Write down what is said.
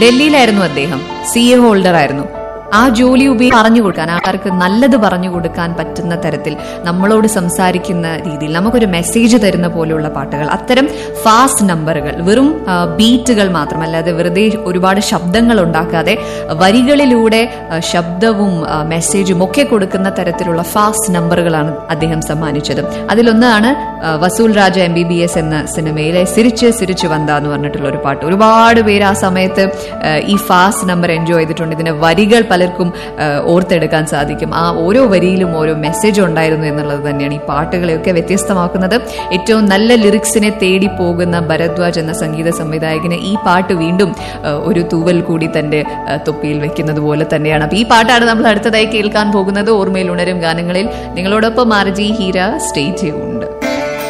ഡൽഹിയിലായിരുന്നു അദ്ദേഹം C A holder ആയിരുന്നു ആ ജോലി ഉപയോഗി പറഞ്ഞു കൊടുക്കാൻ ആൾക്കാർക്ക് നല്ലത് പറഞ്ഞു കൊടുക്കാൻ പറ്റുന്ന തരത്തിൽ നമ്മളോട് സംസാരിക്കുന്ന രീതിയിൽ നമുക്കൊരു മെസ്സേജ് തരുന്ന പോലെയുള്ള പാട്ടുകൾ അത്തരം ഫാസ്റ്റ് നമ്പറുകൾ വെറും ആ, ബീറ്റുകൾ മാത്രമല്ലാതെ വെറുതെ ഒരുപാട് ശബ്ദങ്ങൾ ഉണ്ടാക്കാതെ വരികളിലൂടെ ആ, ശബ്ദവും ആ, മെസ്സേജും ഒക്കെ കൊടുക്കുന്ന തരത്തിലുള്ള ഫാസ്റ്റ് നമ്പറുകളാണ് അദ്ദേഹം സമ്മാനിച്ചത് അതിലൊന്നാണ് ആ, Vasool Raja M B B S എന്ന സിനിമയിലെ സിരിച്ച് സിരിച്ച് വന്ത എന്ന് പറഞ്ഞിട്ടുള്ള ഒരു പാട്ട് ഒരുപാട് പേര് ആ സമയത്ത് ആ, ഈ ഫാസ്റ്റ് നമ്പർ എൻജോയ് ചെയ്തിട്ടുണ്ട് ഇതിന്റെ വരികൾ പലർക്കും ആ, ഓർത്തെടുക്കാൻ സാധിക്കും ആ ഓരോ വരിയിലും ഓരോ മെസ്സേജ് ഉണ്ടായിരുന്നു എന്നുള്ളത് തന്നെയാണ് ഈ പാട്ടുകളെയൊക്കെ വ്യത്യസ്തമാക്കുന്നത് ഏറ്റവും നല്ല ലിറിക്സിനെ തേടി പോകുന്ന ഭരദ്വാജ് എന്ന സംഗീത സംവിധായകന് ഈ പാട്ട് വീണ്ടും ആ, ഒരു തൂവൽ കൂടി തന്റെ ആ, തൊപ്പിയിൽ വെക്കുന്നത് പോലെ തന്നെയാണ് അപ്പൊ ഈ പാട്ടാണ് നമ്മൾ അടുത്തതായി കേൾക്കാൻ പോകുന്നത് ഓർമ്മയിൽ ഉണരും ഗാനങ്ങളിൽ നിങ്ങളോടൊപ്പം ആർജി ഹീര സ്റ്റേ ചെയ്യുന്നുണ്ട്